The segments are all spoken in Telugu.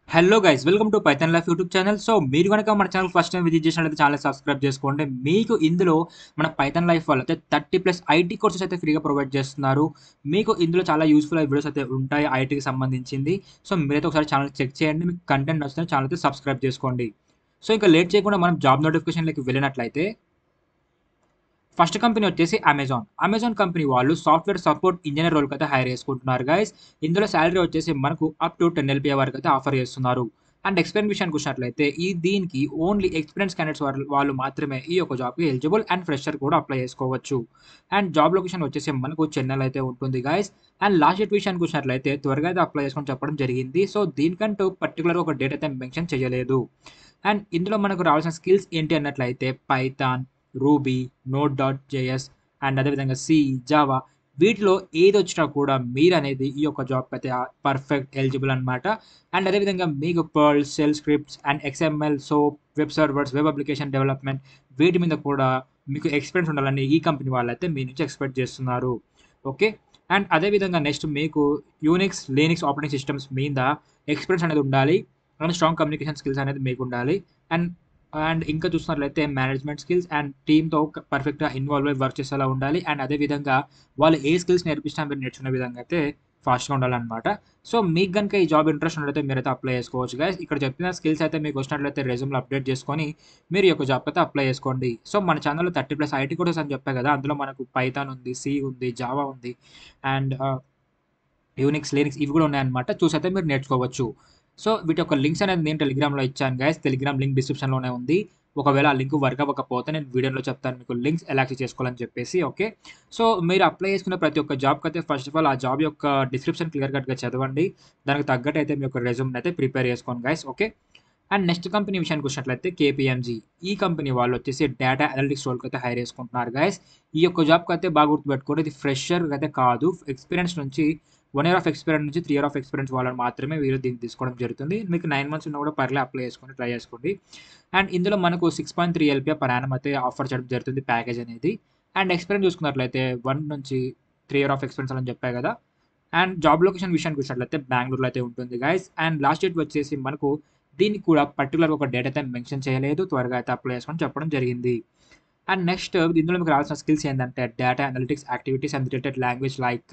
hello guys welcome to Python Life YouTube channel so మీరు కనుక మన ఛానల్ ఫస్ట్ టైం విజిట్ చేసినట్లయితే ఛానల్ సబ్స్క్రైబ్ చేసుకోండి మీకు ఇందులో మన పైథాన్ లైఫ్ వాళ్ళు అయితే థర్టీ ప్లస్ ఐటీ కోర్సెస్ అయితే ఫ్రీగా ప్రొవైడ్ చేస్తున్నారు మీకు ఇందులో చాలా యూస్ఫుల్ వీడియోస్ అయితే ఉంటాయి ఐటీకి సంబంధించింది సో మీరైతే ఒకసారి ఛానల్ చెక్ చేయండి మీకు కంటెంట్ నచ్చితే ఛానల్ అయితే సబ్స్క్రైబ్ చేసుకోండి సో ఇంకా లేట్ చేయకుండా మనం జాబ్ నోటిఫికేషన్లోకి వెళ్ళినట్లయితే ఫస్ట్ కంపెనీ వచ్చేసి అమెజాన్ అమెజాన్ కంపెనీ వాళ్ళు సాఫ్ట్వేర్ సపోర్ట్ ఇంజనీర్ రోల్కి అయితే హైర్ చేసుకుంటున్నారు గైస్ ఇందులో శాలరీ వచ్చేసి మనకు అప్ టు టెన్ ఎల్పీఏ వరకు అయితే ఆఫర్ చేస్తున్నారు అండ్ ఎక్స్పీరియన్స్ విషయానికి వచ్చినట్లయితే ఈ దీనికి ఓన్లీ ఎక్స్పీరియన్స్ క్యాండిడేట్స్ వాళ్ళు మాత్రమే ఈ యొక్క జాబ్కి ఎలిజిబుల్ అండ్ ఫ్రెషర్ కూడా అప్లై చేసుకోవచ్చు అండ్ జాబ్ లొకేషన్ వచ్చేసి మనకు చెన్నైలో అయితే ఉంటుంది గైస్ అండ్ లాస్ట్ డేట్ విషయానికి వచ్చినట్లయితే త్వరగా అయితే అప్లై చేసుకొని చెప్పడం జరిగింది సో దీనికంటూ పర్టికులర్ ఒక డేట్ అయితే మెన్షన్ చేయలేదు అండ్ ఇందులో మనకు రావాల్సిన స్కిల్స్ ఏంటి అన్నట్లయితే Python Ruby node dot JS and అదేవిధంగా సి జావా వీటిలో ఏది వచ్చినా కూడా మీరు అనేది ఈ యొక్క జాబ్కి అయితే పర్ఫెక్ట్ ఎలిజిబుల్ అనమాట అండ్ అదేవిధంగా మీకు Perl shell scripts and XML so web servers web application development వీటి మీద కూడా మీకు ఎక్స్పీరియన్స్ ఉండాలని ఈ కంపెనీ వాళ్ళైతే మీ నుంచి ఎక్స్పెక్ట్ చేస్తున్నారు ఓకే అండ్ అదేవిధంగా నెక్స్ట్ మీకు యూనిక్స్ లేనిక్స్ ఆపరేటింగ్ సిస్టమ్స్ మీద ఎక్స్పీరియన్స్ అనేది ఉండాలి అండ్ స్ట్రాంగ్ కమ్యూనికేషన్ స్కిల్స్ అనేది మీకు ఉండాలి అండ్ అండ్ ఇంకా చూసినట్లయితే మేనేజ్మెంట్ స్కిల్స్ అండ్ టీమ్తో పర్ఫెక్ట్గా ఇన్వాల్వ్ అయ్యి వర్క్ చేసేలా ఉండాలి అండ్ అదేవిధంగా వాళ్ళు ఏ స్కిల్స్ నేర్పించినా మీరు నేర్చుకునే విధంగా అయితే ఫాస్ట్గా ఉండాలన్నమాట సో మీకు కనుక ఈ జాబ్ ఇంట్రెస్ట్ ఉన్నట్లయితే మీరైతే అప్లై చేసుకోవచ్చు గైస్ ఇక్కడ చెప్పిన స్కిల్స్ అయితే మీకు వచ్చినట్లయితే రెజ్యూమ్లో అప్డేట్ చేసుకొని మీరు ఈ యొక్క జాబ్ అయితే అప్లై చేసుకోండి సో మన ఛానల్లో థర్టీ ప్లస్ ఐటీ కోర్సెస్ అని చెప్పాయి కదా అందులో మనకు పైథాన్ ఉంది సి ఉంది జావా ఉంది అండ్ యూనిక్స్ లేనిక్స్ ఇవి కూడా ఉన్నాయన్నమాట చూసైతే మీరు నేర్చుకోవచ్చు సో వీటి యొక్క లింక్స్ అనేది నేను టెలిగ్రామ్లో ఇచ్చాను గైస్ టెలిగ్రామ్ లింక్ డిస్క్రిప్షన్లోనే ఉంది ఒకవేళ ఆ లింక్ వర్క్ అవ్వకపోతే నేను వీడియోలో చెప్తాను మీకు లింక్స్ ఎలా యాక్సెస్ చేసుకోవాలని చెప్పేసి ఓకే సో మీరు అప్లై చేసుకున్న ప్రతి ఒక్క జాబ్కి అయితే ఫస్ట్ ఆఫ్ ఆల్ ఆ జాబ్ యొక్క డిస్క్రిప్షన్ క్లియర్ కట్గా చదవండి దానికి తగ్గట్టు అయితే మీ యొక్క రెజ్యూమ్ అయితే ప్రిపేర్ చేసుకోండి guys okay and next company విషయానికి వచ్చినట్లయితే కేపీఎంజీ ఈ కంపెనీ వాళ్ళు వచ్చేసి డేటా అనలిటిక్స్ రోల్కి అయితే హైర్ చేసుకుంటున్నారు గైస్ ఈ యొక్క జాబ్కి అయితే బాగా గుర్తుపెట్టుకోండి ఇది ఫ్రెషర్ అయితే కాదు ఎక్స్పీరియన్స్ నుంచి వన్ ఇయర్ ఆఫ్ ఎక్స్పీరియన్స్ నుంచి త్రీ ఇయర్ ఆఫ్ ఎక్స్పీరియన్స్ వాళ్ళని మాత్రమే వీరు దీన్ని తీసుకోవడం జరుగుతుంది మీకు నైన్ మంత్స్ ఉన్నా కూడా పర్లే అప్లై చేసుకొని ట్రై చేసుకోండి అండ్ ఇందులో మనకు six point three LPA per annum అయితే ఆఫర్ చేయడం జరుగుతుంది ప్యాకేజ్ అనేది అండ్ ఎక్స్పీరియన్స్ చూసుకున్నట్లయితే వన్ నుంచి త్రీ ఇయర్ ఆఫ్ ఎక్స్పీరియన్స్ అని చెప్పాయి కదా అండ్ జాబ్ లొకేషన్ విషయానికి వచ్చినట్లయితే బెంగళూరులో అయితే ఉంటుంది గైస్ అండ్ లాస్ట్ డేట్ వచ్చేసి మనకు దీనికి కూడా పర్టికులర్ ఒక డేట్ అయితే మెన్షన్ చేయలేదు త్వరగా అయితే అప్లై చేసుకొని చెప్పడం జరిగింది అండ్ నెక్స్ట్ ఇందులో మీకు రావాల్సిన స్కిల్స్ ఏంటంటే data analytics activities and related language like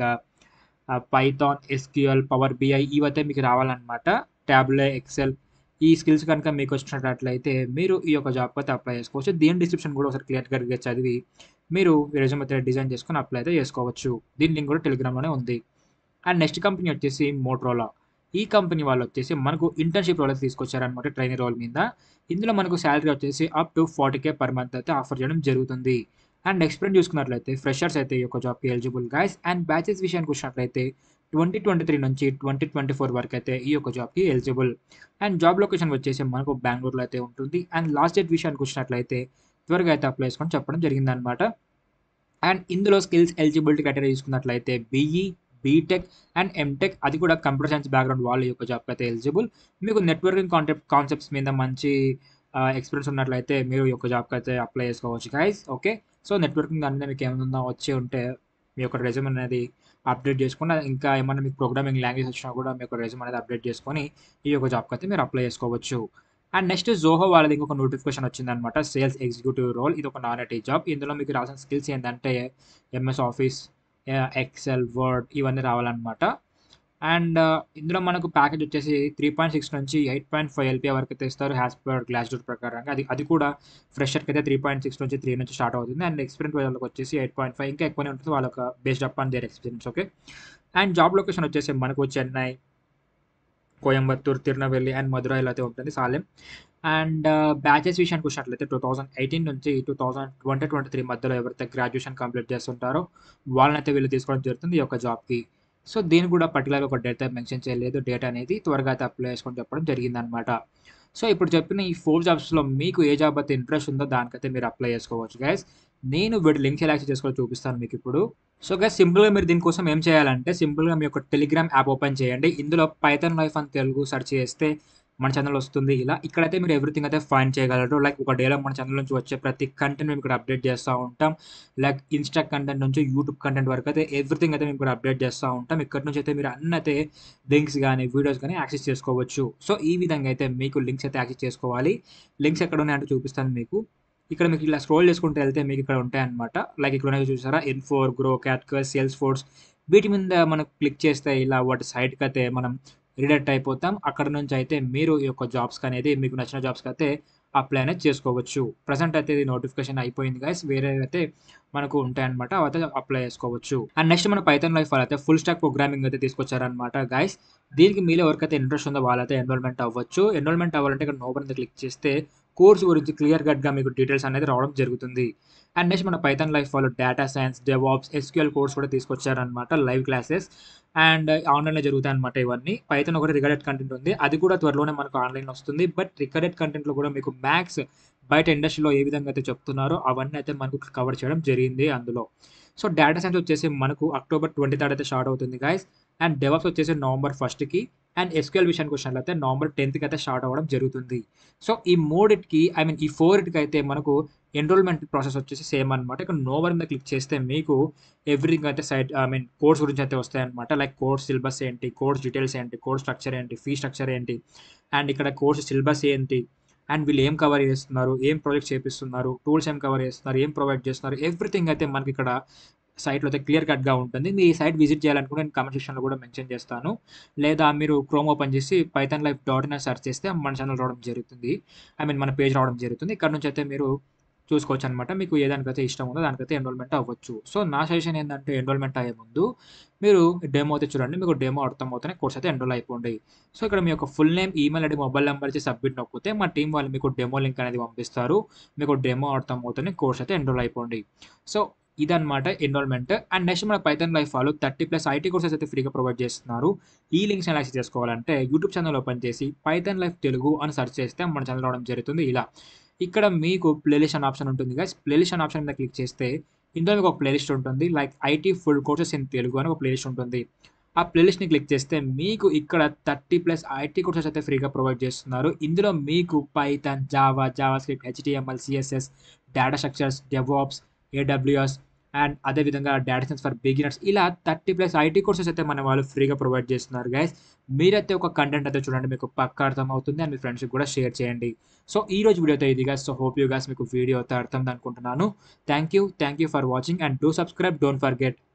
Python SQL Power BI ఇవైతే మీకు రావాలన్నమాట ట్యాబ్లే ఎక్సెల్ ఈ స్కిల్స్ కనుక మీకు వచ్చినట్లయితే మీరు ఈ యొక్క జాబ్ అయితే అప్లై చేసుకోవచ్చు దీని డిస్క్రిప్షన్ కూడా ఒకసారి క్లియర్గా చదివి మీరు రెజ్యూమ్ అయితే డిజైన్ చేసుకొని అప్లై అయితే చేసుకోవచ్చు దీని లింక్ కూడా టెలిగ్రామ్లోనే ఉంది అండ్ నెక్స్ట్ కంపెనీ వచ్చేసి మోట్రోలా ఈ కంపెనీ వాళ్ళు వచ్చేసి మనకు ఇంటర్న్షిప్ రోల్ అయితే తీసుకొచ్చారనమాట ట్రైనింగ్ రోల్ మీద ఇందులో మనకు శాలరీ వచ్చేసి up to forty K per month అయితే ఆఫర్ చేయడం జరుగుతుంది అండ్ ఎక్స్పీరియన్స్ చూసుకున్నట్లయితే ఫ్రెషర్స్ అయితే ఈ యొక్క జాబ్కి ఎలిజిబుల్ గైస్ అండ్ బ్యాచెస్ విషయానికి వచ్చినట్లయితే ట్వంటీ ట్వంటీ త్రీ నుంచి ట్వంటీ ట్వంటీ ఫోర్ వరకు అయితే ఈ యొక్క జాబ్కి ఎలిజిబుల్ అండ్ జాబ్ లొకేషన్ వచ్చేసి మనకు బెంగళూరులో అయితే ఉంటుంది అండ్ లాస్ట్ డేట్ విషయానికి వచ్చినట్లయితే త్వరగా అయితే అప్లై చేసుకొని చెప్పడం జరిగిందనమాట అండ్ ఇందులో స్కిల్స్ ఎలిజిబిలిటీ క్రైటీరియా చూసుకున్నట్లయితే బీఈ బీటెక్ అండ్ ఎంటెక్ అది కూడా కంప్యూటర్ సైన్స్ బ్యాక్గ్రౌండ్ వాళ్ళ యొక్క జాబ్కి అయితే ఎలిజిబుల్ మీకు నెట్వర్కింగ్ కాన్సెప్ట్ కాన్సెప్ట్స్ మీద మంచి ఎక్స్పీరియన్స్ ఉన్నట్లయితే మీరు ఈ యొక్క జాబ్కి అయితే అప్లై చేసుకోవచ్చు గైస్ ఓకే సో నెట్వర్కింగ్ అనేది మీకు ఏమైనా వచ్చి ఉంటే మీ యొక్క రెజ్యూమ్ అనేది అప్డేట్ చేసుకుని ఇంకా ఏమైనా మీకు ప్రోగ్రామింగ్ లాంగ్వేజ్ వచ్చినా కూడా మీ యొక్క రెజ్యూమ్ అనేది అప్డేట్ చేసుకొని ఈ యొక్క జాబ్కి అయితే మీరు అప్లై చేసుకోవచ్చు అండ్ నెక్స్ట్ జోహో వాళ్ళది ఇంకొక నోటిఫికేషన్ వచ్చిందనమాట సేల్స్ ఎగ్జిక్యూటివ్ రోల్ ఇది ఒక నాన్ ఐటీ జాబ్ ఇందులో మీకు రాసిన స్కిల్స్ ఏంటంటే ఎంఎస్ ఆఫీస్ ఎక్సెల్ వర్డ్ ఇవన్నీ రావాలన్నమాట అండ్ ఇందులో మనకు ప్యాకేజ్ వచ్చేసి త్రీ పాయింట్ సిక్స్ నుంచి ఎయిట్ పాయింట్ ఫైవ్ ఎల్పీఏ వరకు అయితే ఇస్తారు హ్యాస్ పర్ గ్లాస్ డోర్ ప్రకారంగా అది అది కూడా ఫ్రెషర్కి అయితే త్రీ పాయింట్ సిక్స్ నుంచి త్రీ నుంచి స్టార్ట్ అవుతుంది అండ్ ఎక్స్పీరియన్స్ వాళ్ళకి వచ్చేసి ఎయిట్ పాయింట్ ఫైవ్ ఇంకా ఎక్కువనే ఉంటుంది వాళ్ళకి based up on their experience okay and job location వచ్చేసి మనకు చెన్నై కోయంబత్తూర్ తిరునవెల్లి అండ్ మధురైలో అయితే ఉంటుంది సాలెం అండ్ బ్యాచెస్ విషయానికి వచ్చినట్లయితే టూ థౌసండ్ ఎయిటీన్ నుంచి two thousand twenty twenty three మధ్యలో ఎవరైతే గ్రాడ్యుయేషన్ కంప్లీట్ చేస్తుంటారో వాళ్ళనైతే వీళ్ళు తీసుకోవడం జరుగుతుంది ఈ యొక్క జాబ్కి సో దీని కూడా పర్టికులర్గా ఒక డేట్ మెన్షన్ చేయలేదు డేట్ అనేది త్వరగా అయితే అప్లై చేసుకొని చెప్పడం జరిగిందనమాట సో ఇప్పుడు చెప్పిన ఈ ఫోర్ జాబ్స్లో మీకు ఏ జాబ్ అయితే ఇంట్రెస్ట్ ఉందో దానికైతే మీరు అప్లై చేసుకోవచ్చు గైస్ నేను వీటి లింక్స్ ఎలా యాక్సెస్ చేసుకోవాలో చూపిస్తాను మీకు ఇప్పుడు సో గైస్ సింపుల్గా మీరు దీనికోసం ఏం చేయాలంటే సింపుల్గా మీ యొక్క టెలిగ్రామ్ యాప్ ఓపెన్ చేయండి ఇందులో పైథాన్ లైఫ్ అని తెలుగు సెర్చ్ చేస్తే మన ఛానల్ వస్తుంది ఇలా ఇక్కడైతే మీరు ఎవ్రీథింగ్ అయితే ఫైండ్ చేయగలరు లైక్ ఒక డేలో మన ఛానల్ నుంచి వచ్చే ప్రతి కంటెంట్ మేము ఇక్కడ అప్డేట్ చేస్తూ ఉంటాం లైక్ ఇన్స్టా కంటెంట్ నుంచి యూట్యూబ్ కంటెంట్ వరకు అయితే ఎవ్రీథింగ్ అయితే మేము ఇక్కడ అప్డేట్ చేస్తూ ఉంటాం ఇక్కడ నుంచి అయితే మీరు అన్ని అయితే లింక్స్ కానీ వీడియోస్ కానీ యాక్సెస్ చేసుకోవచ్చు సో ఈ విధంగా అయితే మీకు లింక్స్ అయితే యాక్సెస్ చేసుకోవాలి లింక్స్ ఎక్కడ ఉన్నాయంటే చూపిస్తాను మీకు ఇక్కడ మీకు ఇలా స్క్రోల్ చేసుకుంటూ వెళ్తే మీకు ఇక్కడ ఉంటాయి అనమాట లైక్ ఇక్కడ ఉన్నాయి చూసారా ఇన్ఫోర్ గ్రో క్యాట్కర్ సేల్స్ ఫోర్స్ వీటి మీద మనం క్లిక్ చేస్తే ఇలా వాటి సైట్కి అయితే మనం రిడక్ట్ అయిపోతాం అక్కడ నుంచి అయితే మీరు ఈ యొక్క జాబ్స్కి అనేది మీకు నచ్చిన జాబ్స్కి అయితే అప్లై అనేది చేసుకోవచ్చు ప్రజెంట్ అయితే ఇది నోటిఫికేషన్ అయిపోయింది గైస్ వేరే అయితే మనకు ఉంటాయన్నమాట అవైతే అప్లై చేసుకోవచ్చు అండ్ నెక్స్ట్ మన పైథాన్ లైఫ్ వాళ్ళైతే ఫుల్ స్టాక్ ప్రోగ్రామింగ్ అయితే తీసుకొచ్చారనమాట గైస్ దీనికి మీలో ఎవరికైతే ఇంట్రెస్ట్ ఉందో వాళ్ళైతే ఎన్రోల్మెంట్ అవ్వచ్చు ఎన్రోల్మెంట్ అవ్వాలంటే ఇక్కడ నోబర్ మీద క్లిక్ చేస్తే కోర్స్ గురించి క్లియర్ కట్గా మీకు డీటెయిల్స్ అనేది రావడం జరుగుతుంది అండ్ నెక్స్ట్ మన పైథాన్ లైఫ్ వాళ్ళు data science DevOps SQL course కూడా తీసుకొచ్చారనమాట లైవ్ క్లాసెస్ అండ్ ఆన్లైన్లో జరుగుతాయి అనమాట ఇవన్నీ పైథాన్ ఒకటి రికార్డెడ్ కంటెంట్ ఉంది అది కూడా త్వరలోనే మనకు ఆన్లైన్ వస్తుంది బట్ రికార్డెడ్ కంటెంట్లో కూడా మీకు మ్యాథ్స్ బయట ఇండస్ట్రీలో ఏ విధంగా అయితే చెప్తున్నారో అవన్నీ అయితే మనకు కవర్ చేయడం జరిగింది అందులో సో డేటా సైన్స్ వచ్చేసి మనకు అక్టోబర్ ట్వంటీ థర్డ్ అయితే స్టార్ట్ అవుతుంది గైస్ అండ్ డెవలప్స్ వచ్చేసి నవంబర్ ఫస్ట్కి అండ్ ఎస్క్యూఎల్ విషయానికి వచ్చినట్లయితే నవంబర్ టెన్త్కి అయితే స్టార్ట్ అవ్వడం జరుగుతుంది సో ఈ మూడిటికి ఐ మీన్ ఈ ఫోర్ట్కి అయితే మనకు ఎన్రోల్మెంట్ ప్రాసెస్ వచ్చేసి సేమ్ అనమాట ఇక్కడ నోవర్ మీద క్లిక్ చేస్తే మీకు ఎవ్రీథింగ్ అయితే సైట్ ఐ మీన్ కోర్స్ గురించి అయితే వస్తాయి అనమాట లైక్ కోర్స్ సిలబస్ ఏంటి కోర్స్ డీటెయిల్స్ ఏంటి కోర్స్ స్ట్రక్చర్ ఏంటి ఫీ స్ట్రక్చర్ ఏంటి అండ్ ఇక్కడ కోర్స్ సిలబస్ ఏంటి అండ్ వీళ్ళు ఏం కవర్ చేస్తున్నారు ఏం ప్రాజెక్ట్ చేపిస్తున్నారు టూల్స్ ఏం కవర్ చేస్తున్నారు ఏం ప్రొవైడ్ చేస్తున్నారు ఎవ్రీథింగ్ అయితే మనకి ఇక్కడ సైట్లో అయితే క్లియర్ కట్గా ఉంటుంది మీ ఈ సైట్ విజిట్ చేయాలనుకుంటే నేను కామెంట్ సెక్షన్లో కూడా మెన్షన్ చేస్తాను లేదా మీరు క్రోమ్ ఓపెన్ చేసి Python Life dot in search చేస్తే మన ఛానల్ రావడం జరుగుతుంది ఐ మీన్ మన పేజ్ రావడం జరుగుతుంది ఇక్కడ నుంచి అయితే మీరు చూసుకోవచ్చు అనమాట మీకు ఏ దానికైతే ఇష్టం ఉందో దానికైతే ఎన్రోల్మెంట్ అవ్వచ్చు సో నా సజెషన్ ఏంటంటే ఎన్రోల్మెంట్ అయ్యే ముందు మీరు డెమో అయితే చూడండి మీకు డెమో అర్థం అవుతానే కోర్స్ అయితే ఎన్రోల్ అయిపోండి సో ఇక్కడ మీ యొక్క full name email ID mobile number ఇచ్చి సబ్మిట్ నొక్కితే మా టీం వాళ్ళు మీకు డెమో లింక్ అనేది పంపిస్తారు మీకు డెమో అర్థం అవుతానే కోర్స్ అయితే ఎన్రోల్ అయిపోండి సో ఇదన్నమాట ఎన్రోల్మెంట్ అండ్ నెక్స్ట్ మన పైథాన్ లైఫ్ వాళ్ళు థర్టీ ప్లస్ ఐటీ కోర్సెస్ అయితే ఫ్రీగా ప్రొవైడ్ చేస్తున్నారు ఈ లింక్స్ ఎలా యాక్సెస్ చేసుకోవాలంటే యూట్యూబ్ ఛానల్ ఓపెన్ చేసి పైథాన్ లైఫ్ తెలుగు అని సెర్చ్ చేస్తే మన ఛానల్ రావడం జరుగుతుంది ఇలా ఇక్కడ మీకు ప్లేలిస్ట్ అనే ఆప్షన్ ఉంటుంది గైస్ ప్లేలిస్ట్ అనే ఆప్షన్ మీద క్లిక్ చేస్తే ఇందులో మీకు ఒక ప్లేలిస్ట్ ఉంటుంది like IT full courses in Telugu అని ఒక ప్లేలిస్ట్ ఉంటుంది ఆ ప్లేలిస్ట్ని క్లిక్ చేస్తే మీకు ఇక్కడ థర్టీ ప్లస్ ఐటీ కోర్సెస్ అయితే ఫ్రీగా ప్రొవైడ్ చేస్తున్నారు ఇందులో మీకు Python Java JavaScript HTML CSS data structures DevOps AWS and అదేవిధంగా డేటా సైన్స్ ఫర్ బిగినర్స్ ఇలా థర్టీ ప్లస్ ఐటీ కోర్సెస్ అయితే మన వాళ్ళు ఫ్రీగా ప్రొవైడ్ చేస్తున్నారు గైస్ మీరైతే ఒక కంటెంట్ అయితే చూడండి మీకు పక్కా అర్థం అవుతుంది అండ్ మీ ఫ్రెండ్స్కి కూడా షేర్ చేయండి సో ఈ రోజు వీడియో అయితే ఇది guys so hope you guys మీకు వీడియో అయితే అర్థం అనుకుంటున్నాను thank you thank you for watching and do subscribe don't forget